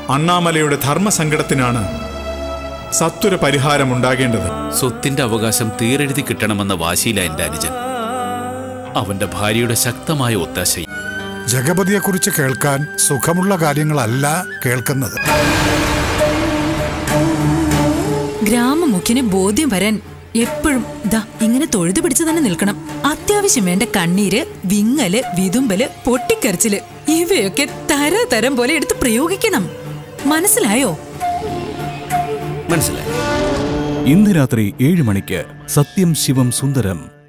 അണ്ണാമലയുടെ ധർമ്മസങ്കടത്തിനാണ് സത്വര പരിഹാരമുണ്ടാകേണ്ടത് സ്വത്തിന്റെ അവകാശം തീരെഴുതി കിട്ടണമെന്ന വാശിയില എന്റെ അനുജൻ അവന്റെ ഭാര്യയുടെ ശക്തമായ ഒത്താശയും ജഗപതിയെക്കുറിച്ച് കേൾക്കാൻ സുഖമുള്ള കാര്യങ്ങളല്ല കേൾക്കുന്നത് ഗ്രാമമുഖ്യന് ബോധ്യം വരാൻ എപ്പോഴും ദാ ഇങ്ങനെ തൊഴുതു പിടിച്ചു തന്നെ നിൽക്കണം അത്യാവശ്യം വേണ്ട കണ്ണീര് വിങ്ങല് വിതുമ്പല് പൊട്ടിക്കരച്ചില് ഇവയൊക്കെ തരതരം പോലെ എടുത്ത് പ്രയോഗിക്കണം മനസ്സിലായോ മനസ്സിലായി ഇന്ന് രാത്രി ഏഴ് മണിക്ക് സത്യം ശിവം സുന്ദരം